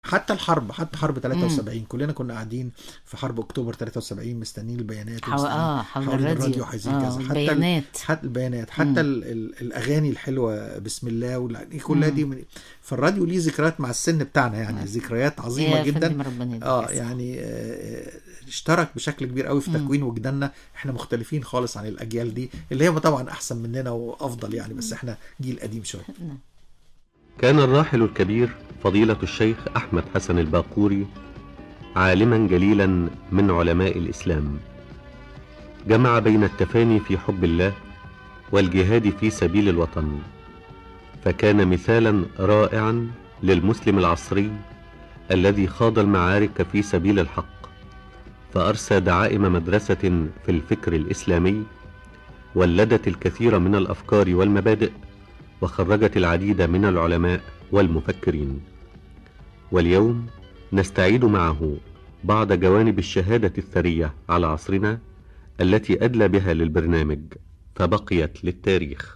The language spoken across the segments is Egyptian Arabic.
حتى الحرب حتى حرب 73 كلنا كنا قاعدين في حرب اكتوبر 73 مستنيين البيانات حو... ومستنيين اه حول حوالين الراديو الراديو عايزين آه، كذا حتى ال- البيانات حتى البيانات حتى ال ال الاغاني الحلوه بسم الله ولا دي كلها دي من فالراديو ليه ذكريات مع السن بتاعنا يعني ذكريات عظيمه يا جدا فندم ربنا يديك اه الصحة. يعني آه، اشترك بشكل كبير قوي في تكوين وجداننا احنا مختلفين خالص عن الاجيال دي اللي هي طبعا احسن مننا وافضل يعني بس احنا جيل قديم شويه كان الراحل الكبير فضيلة الشيخ أحمد حسن الباقوري عالما جليلا من علماء الإسلام جمع بين التفاني في حب الله والجهاد في سبيل الوطن فكان مثالا رائعا للمسلم العصري الذي خاض المعارك في سبيل الحق فأرسى دعائم مدرسة في الفكر الإسلامي ولدت الكثير من الأفكار والمبادئ وخرجت العديد من العلماء والمفكرين واليوم نستعيد معه بعض جوانب الشهادة الثرية على عصرنا التي أدلى بها للبرنامج فبقيت للتاريخ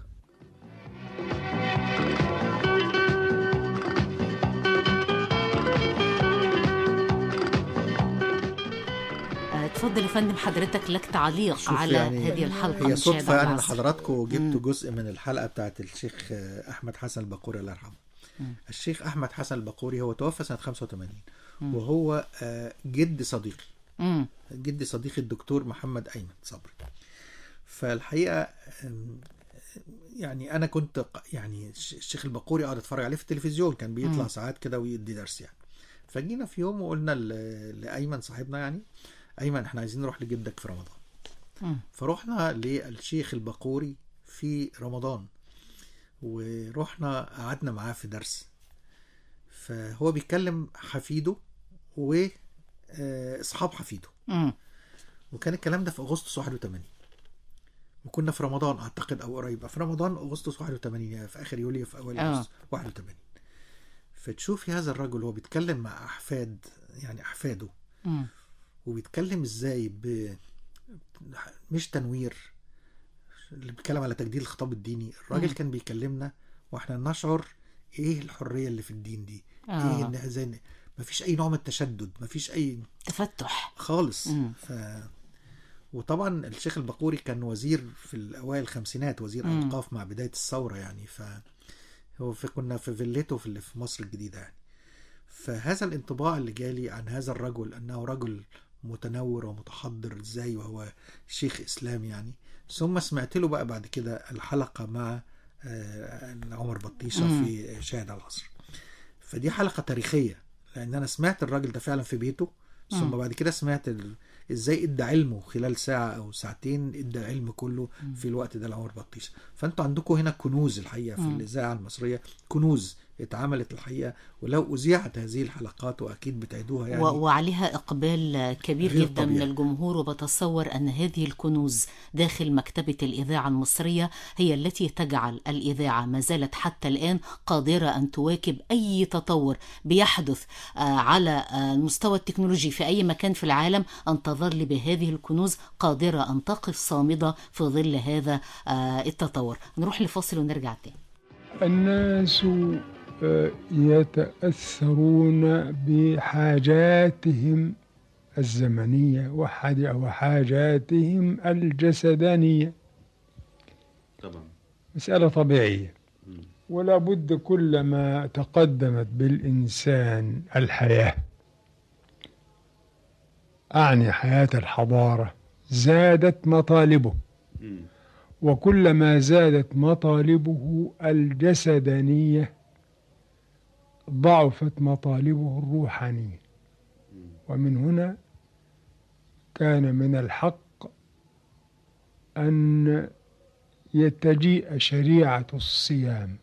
آه، اتفضل يا فندم حضرتك لك تعليق شوف على يعني هذه الحلقه هي من شاهد صدفه على يعني ان العصر. حضراتكم جبتوا جزء من الحلقه بتاعت الشيخ آه، احمد حسن البقوري الله يرحمه الشيخ احمد حسن البقوري هو توفى سنه 85 وهو آه، جد صديقي مم. جد صديقي الدكتور محمد ايمن صبري فالحقيقه أم، يعني انا كنت ق- يعني الش- الشيخ البقوري اقعد اتفرج عليه في التلفزيون كان بيطلع مم. ساعات كده ويدي درس يعني فجينا في يوم وقلنا ل- لايمن صاحبنا يعني ايمن احنا عايزين نروح لجدك في رمضان مم. فرحنا للشيخ البقوري في رمضان ورحنا قعدنا معاه في درس فهو بيتكلم حفيده واصحاب حفيده مم. وكان الكلام ده في اغسطس 81 وكنا في رمضان اعتقد او قريب في رمضان اغسطس 81 يعني في اخر يوليو في اول آه. اغسطس 81 فتشوفي هذا الرجل وهو بيتكلم مع احفاد يعني احفاده مم. وبيتكلم ازاي ب مش تنوير اللي بيتكلم على تجديد الخطاب الديني الراجل مم. كان بيكلمنا واحنا نشعر ايه الحريه اللي في الدين دي آه. ايه ان زي مفيش اي نوع من التشدد مفيش اي تفتح خالص مم. ف... وطبعا الشيخ البقوري كان وزير في الاوائل الخمسينات وزير مم. اوقاف مع بدايه الثوره يعني ف هو في كنا في فيلته في اللي في مصر الجديده يعني فهذا الانطباع اللي جالي عن هذا الرجل انه رجل متنور ومتحضر ازاي وهو شيخ اسلام يعني ثم سمعت له بقى بعد كده الحلقه مع آه، عمر بطيشه مم. في شاهد على العصر فدي حلقه تاريخيه لان انا سمعت الراجل ده فعلا في بيته ثم مم. بعد كده سمعت ال... ازاي ادى علمه خلال ساعه او ساعتين ادى العلم كله في الوقت ده لعمر بطيشه فانتوا عندكم هنا كنوز الحقيقه في مم. الاذاعه المصريه كنوز اتعملت الحقيقه ولو اذيعت هذه الحلقات واكيد بتعيدوها يعني و- وعليها إقبال كبير غير جدا من طبيعي. الجمهور وبتصور أن هذه الكنوز داخل مكتبة الإذاعة المصرية هي التي تجعل الإذاعة ما زالت حتى الآن قادرة أن تواكب أي تطور بيحدث آه، على آه، المستوى التكنولوجي في أي مكان في العالم أن تظل بهذه الكنوز قادرة أن تقف صامدة في ظل هذا آه، التطور نروح لفاصل ونرجع تاني الناس آه، يتأثرون بحاجاتهم الزمنية وحاج- وحاجاتهم الجسدانية طبعا مسألة طبيعية ولا بد كلما تقدمت بالإنسان الحياة أعني حياة الحضارة زادت مطالبه وكلما زادت مطالبه الجسدانية ضعفت مطالبه الروحانية ومن هنا كان من الحق أن يتجيء شريعة الصيام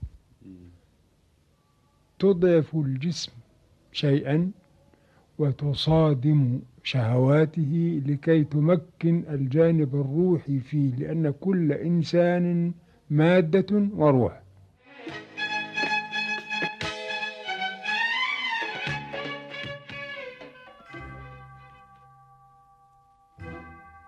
تضعف الجسم شيئا وتصادم شهواته لكي تمكن الجانب الروحي فيه لأن كل إنسان مادة وروح